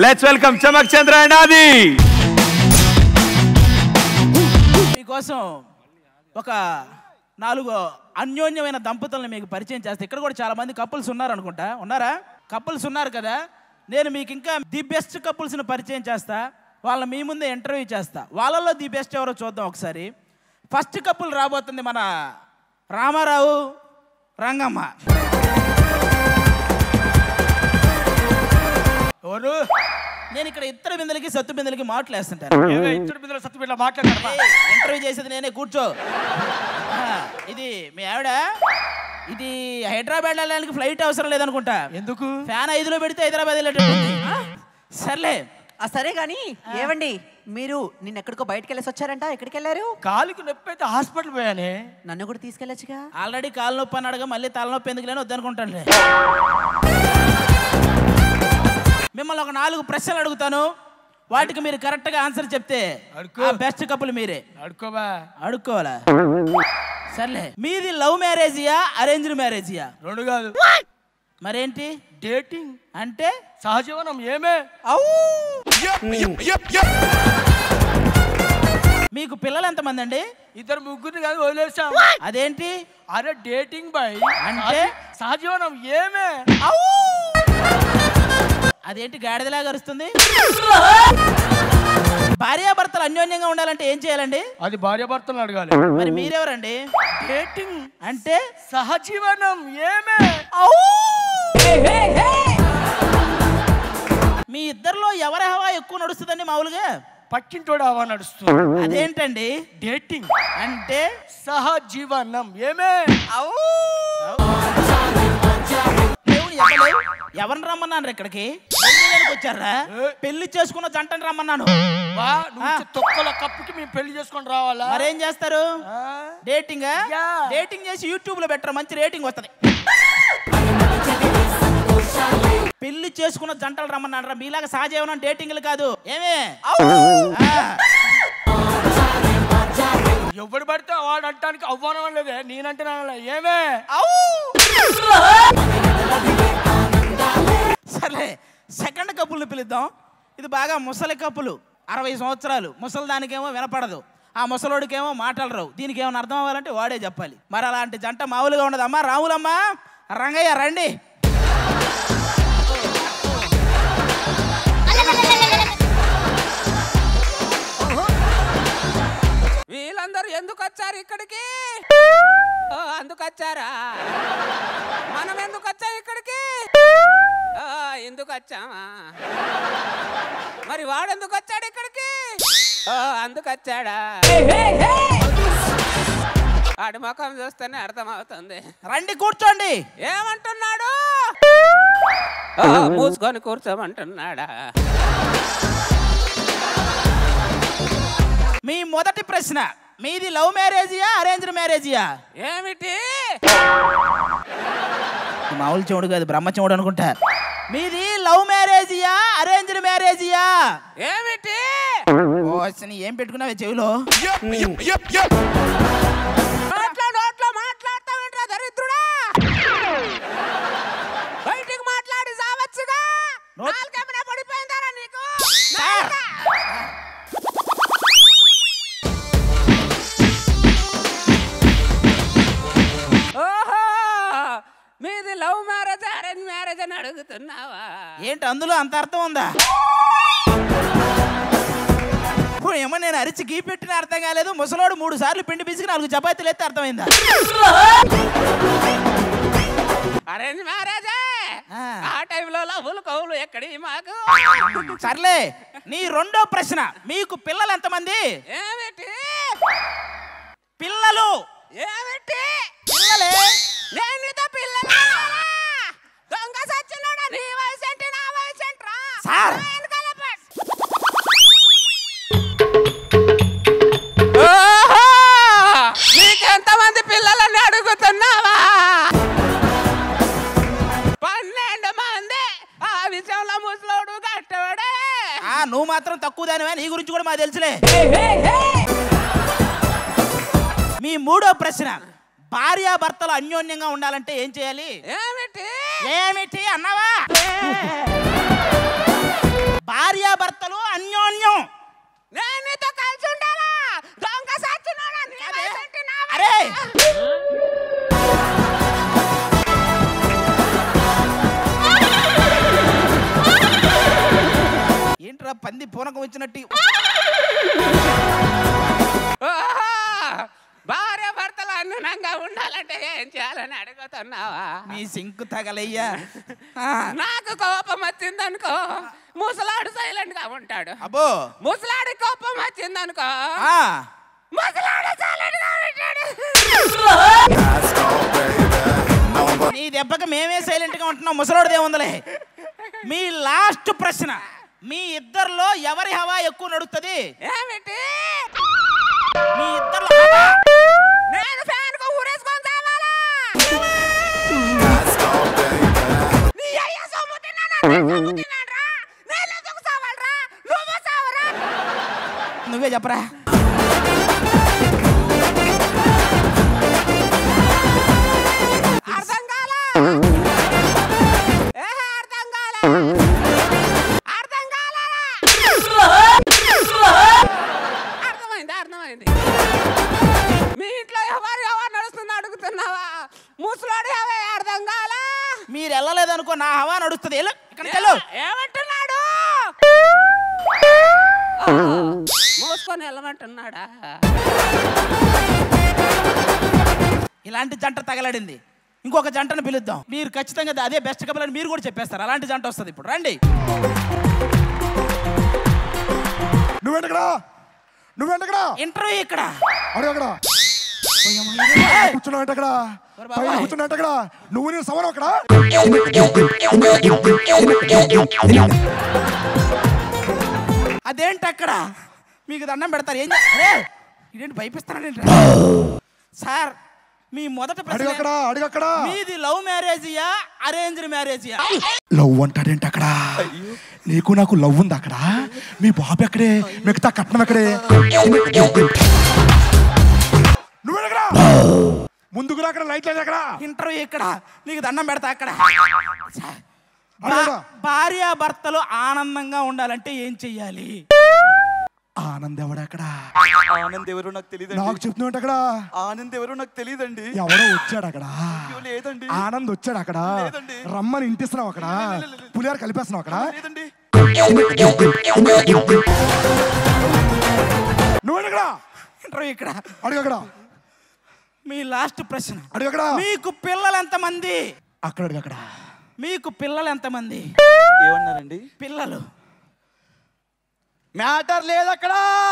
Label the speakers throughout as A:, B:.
A: Let's welcome Chamak Chandra and Aadi
B: మీకోసం ఒక నాలుగు అన్యోన్యమైన దంపతులను మీకు పరిచయం చేస్తే ఇక్కడ కూడా చాలా మంది కపుల్స్ ఉన్నారు అనుకుంటా ఉన్నారా కపుల్స్ ఉన్నారు కదా నేను మీకు ఇంకా ది బెస్ట్ కపుల్స్ని పరిచయం చేస్తా వాళ్ళ మీ ముందే ఇంటర్వ్యూ చేస్తా వాళ్ళలో ది బెస్ట్ ఎవరో చూద్దాం ఒకసారి ఫస్ట్ కపుల్ రాబోతుంది మన రామారావు రంగమ్మ
C: ఎవరు
B: నేను ఇక్కడ ఇద్దరు బిందెలకి సత్తు బిందెలకి మాటలు వేస్తుంటాను
C: ఏదో ఇద్దరు బిడ్డల సత్తు బిడ్డ మాట్లాడతారు
B: ఏయ్, ఇంటర్వ్యూ చేసేది నేనే కూర్చో ఆ, ఇది మీ ఆవిడ ఇది హైదరాబాద్ వెళ్ళడానికి ఫ్లైట్ అవసరం లేదనుకుంటా
C: ఎందుకు
B: ఫ్యాన్ ఐదులో పెడితే హైదరాబాద్ వెళ్ళేటట్టుంది సర్లే
D: ఆ సరే గాని ఏవండి మీరు నిన్న ఎక్కడికో బయటకు వెళ్ళేసి వచ్చారంట ఎక్కడికి వెళ్ళారు
C: కాలికి నొప్పి అయితే హాస్పిటల్ పోయానే
D: నన్ను కూడా తీసుకెళ్ళొచ్చుగా
B: ఆల్రెడీ కాలు నొప్పి అన్నాడుగా మళ్ళీ తలనొప్పి ఎందుకు లేని వద్దనుకుంటానులే మిమ్మల్ని ఒక నాలుగు ప్రశ్నలు అడుగుతాను వాటికి మీరు కరెక్ట్గా ఆన్సర్ చెప్తే
C: అడుక్కో.
B: ఆ బెస్ట్ కపుల్ మీరే
C: అడుకోబా
B: అడుక్కోవాలా సర్లే మీది లవ్ మ్యారేజియా అరేంజ్డ్ మ్యారేజియా
C: రెండు కాదు
B: మరేంటి
C: డేటింగ్
B: అంటే
C: సహజీవనం ఏమే
B: మీకు పిల్లలు ఎంతమంది అండి
C: ఇద్దరు ముగ్గురిని కాదు వదిలేసాం
B: అదేంటి
C: అరే డేటింగ్ బై
B: అంటే?
C: సహజీవనం ఏమే
B: అదేంటి గాడిదలాగా అరుస్తుంది భార్యాభర్తలు అన్యోన్యంగా ఉండాలంటే ఏం చేయాలండి
C: అది భార్యాభర్తలు అడగాలి
B: మరి మీరెవరండి
C: డేటింగ్
B: అంటే
C: సహజీవనం ఏమే
B: మీ ఇద్దరిలో ఎవరి హవా ఎక్కువ నడుస్తుందండి మామూలుగా
C: పక్కింటోడు అవా నడుస్తుంది
B: అదేంటండి
C: డేటింగ్
B: అంటే
C: సహజీవనం ఏమే
B: దేవుని చెప్పలేవు. ఎవరిని రమ్మన్నాను ఇక్కడికి పెళ్లి చేయడానికి వచ్చారా పెళ్లి చేసుకున్న జంటని రమ్మన్నాను
C: వా నువ్వు ఇచ్చే తొక్కల కప్పుకి మేము పెళ్లి చేసుకొని రావాలా
B: మరేం చేస్తారు
C: ఆ?
B: డేటింగ్
C: యా.
B: డేటింగ్ చేసి యూట్యూబ్ లో పెట్టరు మంచి రేటింగ్ వస్తుంది పెళ్లి చేసుకున్న జంటలు రమ్మన్నారా మీలాగా సహజీవనం డేటింగ్లు కాదు ఏమే ఆ.
C: ఎవడు పడితే వాడు అంటానికి అవ్వనం లేదే నేనంటే నానలే. ఏమే
B: సర్లే సెకండ్ కప్పుల్ని పిలుద్దాం ఇది బాగా ముసలి కప్పులు అరవై సంవత్సరాలు ముసలి దానికేమో వినపడదు ఆ ముసలోడికేమో మాటలు రావు దీనికి ఏమైనా అర్థం అవ్వాలంటే వాడే చెప్పాలి మరి అలాంటి జంట మామూలుగా ఉండదమ్మా రాములమ్మ రంగయ్య రండి
E: వీళ్ళందరూ ఎందుకు వచ్చారు ఇక్కడికి ఓ, అందుకు వచ్చారా మనం ఎందుకు వచ్చాం ఇక్కడికి ఓ, ఎందుకు వచ్చామా మరి వాడు ఎందుకు వచ్చాడు ఇక్కడికి ఓ, అందుకు వచ్చాడా వాడి ముఖం చూస్తేనే అర్థమవుతుంది
B: రండి కూర్చోండి
E: ఏమంటున్నాడు ఓ, మూసుకొని కూర్చోమంటున్నాడా
B: మీ మొదటి ప్రశ్న మీది లవ్ మ్యారేజియా అరేంజ్డ్ మ్యారేజియా
E: ఏమిటి
B: మామూలు చెవుడు కాదు బ్రహ్మ చెవుడు అనుకుంటా మీది లవ్ మ్యారేజియా అరేంజ్డ్ మ్యారేజియా
E: ఏమిటి
B: ఓ అసలు ఏం పెట్టుకున్నావే చెవిలో
E: నోట్లో నోట్లో మాట్లాడతావేంట్రా దరిద్రుడా బయటికి మాట్లాడి సావచ్చుగా
B: నోట్-
E: నాలుగేమైనా పడిపోయిందారా నీకు
B: సార్.
E: ఓహో మీది లవ్ మ్యారేజ్ అరేంజ్ మ్యారేజ్ అని అడుగుతున్నావా
B: ఏంటి అందులో అంత అర్థం ఉందా ఇప్పుడు ఏమో నేను అరిచి గీ పెట్టిన అర్థం కాలేదు ముసలోడు మూడు సార్లు పిండి పిసికి నాలుగు చపాతీలు ఎత్తే అర్థమైందా
E: అరేంజ్ మ్యారేజే
B: ఆ.
E: ఆ టైంలో లవ్వులు కవులు ఎక్కడి మాకు
B: సర్లే నీ రెండో ప్రశ్న మీకు పిల్లలు ఎంతమంది
E: ఏమిటి
B: పిల్లలు
E: ఏమిటి
B: పిల్లలే
E: నేను నీతో పిల్లలు దొంగ సచ్చినోడా నీ వయసు ఏంటి నా వయసు ఏంట్రా
B: సార్.
E: నా వెనకాల పడ్. ఓహో! నీకెంతమంది పిల్లలని అడుగుతున్నావా పన్నెండు మంది ఆ విషయంలో ముసలోడు కట్టోడే
B: ఆ నువ్వు మాత్రం తక్కువ దానివే నీ గురించి కూడా మాకు తెలుసులే మీ మూడో ప్రశ్న భార్యాభర్తలు అన్యోన్యంగా ఉండాలంటే ఏం చేయాలి
E: ఏమిటి
B: ఏమిటి అన్నావా భార్యాభర్తలు అన్యోన్యం
E: నేను నీతో కలిసి ఉండాలా దొంగ సచ్చినోడా నీ వయసు ఏంటి నా వయసు?
B: అరే ఏంట్రా పంది పూనకం వచ్చినట్టు
E: ఓహో! భార్య భర్తలు అనునంగా ఉండాలంటే ఏం చేయాలని అడుగుతున్నావా
B: మీ సింకు తగలయ్యా ఆ,
E: నాకు కోపం వచ్చిందనుకో ముసలాడు సైలెంట్ గా ఉంటాడు
B: అబ్బో
E: ముసలాడి కోపం వచ్చిందనుకో
B: ఆ,
E: ముసలాడు సైలెంట్ గా ఉంటాడు
B: నీ దెబ్బకి మేమే సైలెంట్ గా ఉంటున్నాం ముసలోడిదే ఉందలే మీ లాస్ట్ ప్రశ్న మీ ఇద్దరిలో ఎవరి హవా ఎక్కువ నడుస్తుంది
E: ఏమిటి
B: మీ ఇద్దరిలో హవా
E: నేను ఫ్యాన్ కు ఊరేసుకొని చావాలా నీ అయ్య సొమ్ము తిన్నానా? నేను సొమ్ము తిన్నానురా? నేను ఎందుకు చావాలిరా? నువ్వు చావరా?
B: నువ్వే చెప్పరా
E: అర్థం కాలా? ఏహే, అర్థం కాలా? అర్థం కాలా? అర్థమైంది అర్థమైంది మీ ఇంట్లో ఎవరు ఎవరు నడుస్తుంది అడుగుతున్నావా ముసలోడు అవే అర్థం కాలా
B: మీరు వెళ్ళలేదనుకో నా హవా నడుస్తుంది వెళ్ళు ఇక్కడికి వెళ్ళు
E: ఏమంటున్నాడు మోసుకొని వెళ్ళమంటున్నాడా
B: ఇలాంటి జంట తగలడింది ఇంకొక జంటను పిలుద్దాం మీరు ఖచ్చితంగా అదే బెస్ట్ కపుల్ అని మీరు కూడా చెప్పేస్తారు అలాంటి జంట వస్తుంది ఇప్పుడు రండి
F: నువ్వేంటక్కడ నువ్వేంటక్కడ
B: ఇంటర్వ్యూ ఇక్కడ
F: అడుగు అక్కడ కూర్చున్నావు అక్కడ
B: ఒరే
F: పైన
B: బాబాయ్.
F: కూర్చున్నా అక్కడ నువ్వు నేను సమానం అక్కడ
B: అదేంటి అక్కడ మీకు దండం పెడతారు ఏం చే- అరే ఇదేంటి భయపిస్తానండి సార్ మీ మొదట
F: అడుగు
B: ప్రశ్న
F: అక్కడ అడుగు అక్కడ
B: మీది లవ్ మ్యారేజియా అరేంజ్డ్ మ్యారేజియా
F: లవ్ అంటాడేంటి అక్కడ నీకు నాకు లవ్ ఉంది అక్కడ మీ బాబు ఎక్కడే మిగతా కట్నం ఎక్కడే నువ్వేనక్కడ ముందుకు రా అక్కడ లైట్ లేదు అక్కడ
B: ఇంటర్వ్యూ ఇక్కడ నీకు దండం పెడతా అక్కడ
F: అడుగు
B: భార్య భర్తలు ఆనందంగా ఉండాలంటే ఏం చెయ్యాలి
F: ఆనంద్ ఎవడు అక్కడ
A: ఆనంద్ ఎవరో నాకు తెలియదండి
F: నాకు చెప్తున్నావు అక్కడ
A: ఆనంద్ ఎవరో నాకు తెలియదండి
F: ఎవడో వచ్చాడు అక్కడ
A: అయ్యో, లేదండి
F: ఆనంద్ వచ్చాడు అక్కడ
A: లేదండి.
F: రమ్మని ఇంటిస్తున్నావు అక్కడ పులిహార కలిపేస్తున్నావు అక్కడ
A: లేదండి
F: నువ్వేనక్కడ
B: ఇంటర్వ్యూ ఇక్కడ
F: అడుగు అక్కడ
B: మీ లాస్ట్ ప్రశ్న
F: అడుగు అక్కడ
B: మీకు పిల్లలు ఎంతమంది
F: అక్కడ అడుగు అక్కడ
B: మీకు పిల్లలు ఎంతమంది
A: ఏమన్నారండి
B: పిల్లలు
A: మ్యాటర్ లేదు అక్కడ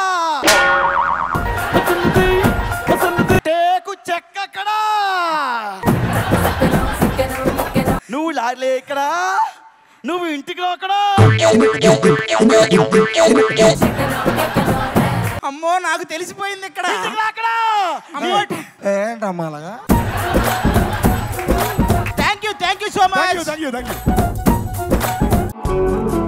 A: టేకు చెక్క అక్కడ నువ్వు లాలే ఇక్కడ నువ్వు ఇంటికి రా అక్కడ
B: అమ్మో నాకు తెలిసిపోయింది ఇక్కడ
A: ఇంటికి రా అక్కడ
B: అమ్మో
F: ఏంటమ్మా అలాగా
B: thank you thank you so
F: thank
B: much
F: you thank you thank you